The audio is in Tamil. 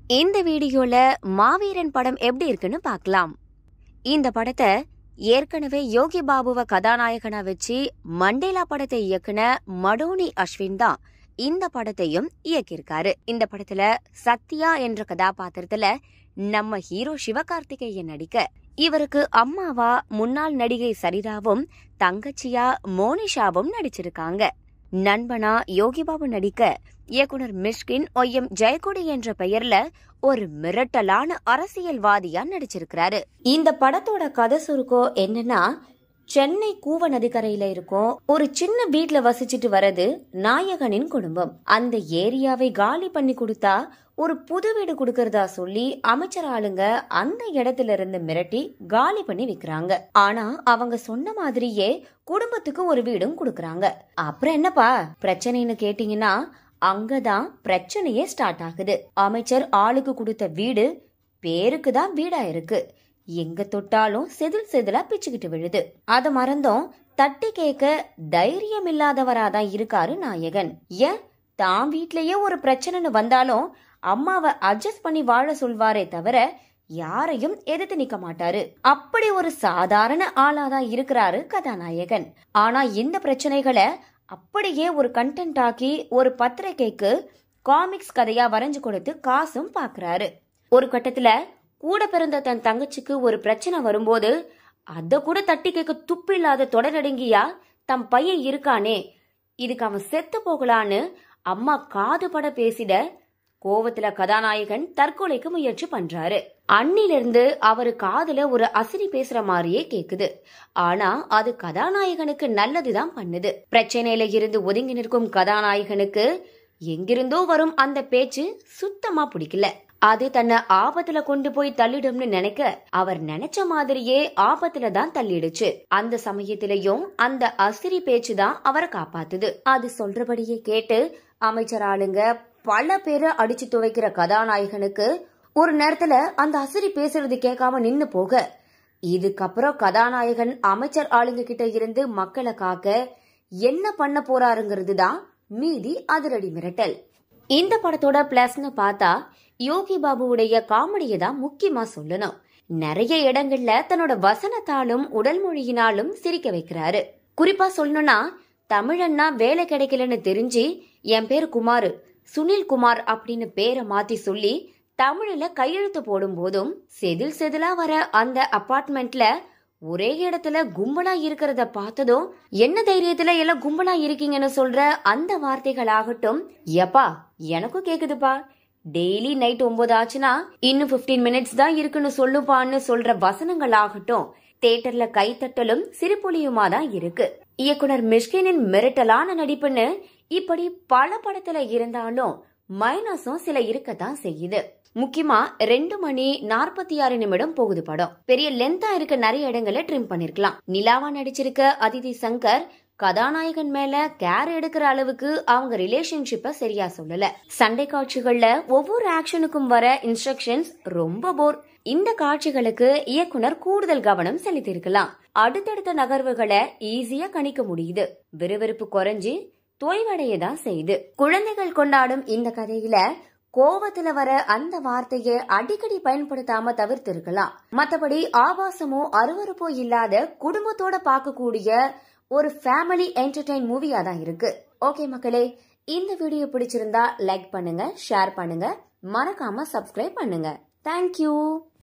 இந்த வீடியோல மாவீரன் படம் எப்படி இருக்குன்னு பார்க்கலாம் இந்த படத்தை ஏற்கனவே யோகி பாபுவ கதாநாயகனா வச்சு மண்டேலா படத்தை இயக்குன மடோனி அஸ்வின் தான் இந்த படத்தையும் இயக்கியிருக்காரு இந்த படத்துல சத்யா என்ற கதாபாத்திரத்துல நம்ம ஹீரோ சிவகார்த்திகேயன் நடிக்க இவருக்கு அம்மாவா முன்னாள் நடிகை சரிதாவும் தங்கச்சியா மோனிஷாவும் நடிச்சிருக்காங்க நண்பனா யோகிபாபு நடிக்க இயக்குனர் மிஷ்கின் ஒய்யம் ஜெயக்கொடி என்ற பெயர்ல ஒரு மிரட்டலான அரசியல்வாதியா நடிச்சிருக்கிறாரு இந்த படத்தோட கதை சுருக்கம் என்னன்னா சென்னை கூவ நதிக்கரையில இருக்கும் ஒரு சின்ன வீட்ல வசிச்சுட்டு வரது நாயகனின் குடும்பம் அந்த ஏரியாவை காலி பண்ணி கொடுத்தா ஒரு புது வீடு கொடுக்கறதா சொல்லி அமைச்சர் ஆளுங்க அந்த இடத்துல இருந்து மிரட்டி காலி பண்ணி விக்கிறாங்க ஆனா அவங்க சொன்ன மாதிரியே குடும்பத்துக்கு ஒரு வீடும் கொடுக்கறாங்க அப்புறம் என்னப்பா பிரச்சனைன்னு கேட்டீங்கன்னா அங்கதான் பிரச்சனையே ஸ்டார்ட் ஆகுது அமைச்சர் ஆளுக்கு கொடுத்த வீடு பேருக்கு தான் வீடா இருக்கு எங்க தொட்டாலும் செதில் செதிலா பிச்சுக்கிட்டு விழுது அத மறந்தோம் தட்டி கேட்க தைரியம் இல்லாதவராதான் இருக்காரு நாயகன் ஏன் தான் வீட்லயே ஒரு பிரச்சனைன்னு வந்தாலும் அம்மாவை அட்ஜஸ்ட் பண்ணி வாழ சொல்வாரே தவிர யாரையும் எதிர்த்து நிக்க மாட்டாரு அப்படி ஒரு சாதாரண ஆளாதான் இருக்கிறாரு கதாநாயகன் ஆனா இந்த பிரச்சனைகளை அப்படியே ஒரு கண்டென்ட் ஆக்கி ஒரு பத்திரிகைக்கு காமிக்ஸ் கதையா வரைஞ்சு கொடுத்து காசும் பாக்குறாரு ஒரு கட்டத்துல கூட பிறந்த தன் தங்கச்சிக்கு ஒரு பிரச்சனை வரும்போது அத கூட தட்டி கேட்க துப்பில்லாத தொடரடங்கியா தம் பையன் இருக்கானே இதுக்கு அவன் செத்து போகலான்னு அம்மா காது பட பேசிட கோவத்துல கதாநாயகன் தற்கொலைக்கு முயற்சி பண்றாரு அன்னிலிருந்து அவரு காதுல ஒரு அசிரி பேசுற மாதிரியே கேக்குது ஆனா அது கதாநாயகனுக்கு நல்லதுதான் பண்ணுது பிரச்சனையில இருந்து ஒதுங்கி நிற்கும் கதாநாயகனுக்கு எங்கிருந்தோ வரும் அந்த பேச்சு சுத்தமா பிடிக்கல அது தன்னை ஆபத்துல கொண்டு போய் தள்ளிடும்னு நினைக்க அவர் நினைச்ச மாதிரியே ஆபத்துல தான் தள்ளிடுச்சு அந்த சமயத்திலையும் அந்த அசிரி பேச்சு தான் அவரை காப்பாத்துது அது சொல்றபடியே கேட்டு அமைச்சர் ஆளுங்க பல பேரை அடிச்சு துவைக்கிற கதாநாயகனுக்கு ஒரு நேரத்துல அந்த அசிரி பேசுறது கேட்காம நின்னு போக இதுக்கப்புறம் கதாநாயகன் அமைச்சர் ஆளுங்க கிட்ட இருந்து மக்களை காக்க என்ன பண்ண போறாருங்கிறது தான் மீதி அதிரடி மிரட்டல் இந்த படத்தோட பிளஸ்னு பார்த்தா யோகி பாபுவுடைய காமெடியை தான் முக்கியமா சொல்லணும் நிறைய இடங்கள்ல தன்னோட வசனத்தாலும் உடல் மொழியினாலும் சிரிக்க வைக்கிறாரு குறிப்பா சொல்லணும்னா தமிழன்னா வேலை கிடைக்கலன்னு தெரிஞ்சு என் பேர் குமாரு சுனில் குமார் அப்படின்னு பேரை மாத்தி சொல்லி தமிழ்ல கையெழுத்து போடும் போதும் செதில் செதிலா வர அந்த அபார்ட்மெண்ட்ல ஒரே இடத்துல கும்பலா இருக்கிறத பார்த்ததும் என்ன தைரியத்துல எல்லாம் கும்பலா இருக்கீங்கன்னு சொல்ற அந்த வார்த்தைகள் ஆகட்டும் எப்பா எனக்கும் கேக்குதுப்பா டெய்லி நைட் ஒன்பது ஆச்சுன்னா இன்னும் 15 மினிட்ஸ் தான் இருக்குன்னு சொல்லுப்பான்னு சொல்ற வசனங்கள் ஆகட்டும் தேட்டர்ல கைத்தட்டலும் சிரிப்பொலியுமா தான் இருக்கு இயக்குனர் மிஷ்கினின் மிரட்டலான நடிப்புன்னு இப்படி பல படத்துல இருந்தாலும் மைனஸும் சில இருக்கத்தான் செய்யுது முக்கியமா ரெண்டு மணி நாற்பத்தி ஆறு நிமிடம் போகுது படம் பெரிய லென்த்தா இருக்க நிறைய இடங்களை ட்ரிம் பண்ணிருக்கலாம் நிலாவா நடிச்சிருக்க அதிதி சங்கர் கதாநாயகன் மேல கேர் எடுக்கிற அளவுக்கு அவங்க ரிலேஷன்ஷிப்ப சரியா சொல்லல சண்டை காட்சிகள்ல ஒவ்வொரு ஆக்ஷனுக்கும் வர இன்ஸ்ட்ரக்ஷன்ஸ் ரொம்ப போர் இந்த காட்சிகளுக்கு இயக்குனர் கூடுதல் கவனம் செலுத்தியிருக்கலாம் அடுத்தடுத்த நகர்வுகளை ஈஸியா கணிக்க முடியுது விறுவிறுப்பு குறைஞ்சு தொய்வடைய தான் செய்யுது குழந்தைகள் கொண்டாடும் இந்த கதையில கோவத்துல வர அந்த வார்த்தையை அடிக்கடி பயன்படுத்தாம தவிர்த்திருக்கலாம் மத்தபடி ஆபாசமோ அருவருப்போ இல்லாத குடும்பத்தோட பார்க்கக்கூடிய ஒரு ஃபேமிலி என்டர்டைன் மூவியா தான் இருக்கு ஓகே மக்களே இந்த வீடியோ பிடிச்சிருந்தா லைக் பண்ணுங்க ஷேர் பண்ணுங்க மறக்காம சப்ஸ்கிரைப் பண்ணுங்க தேங்க்யூ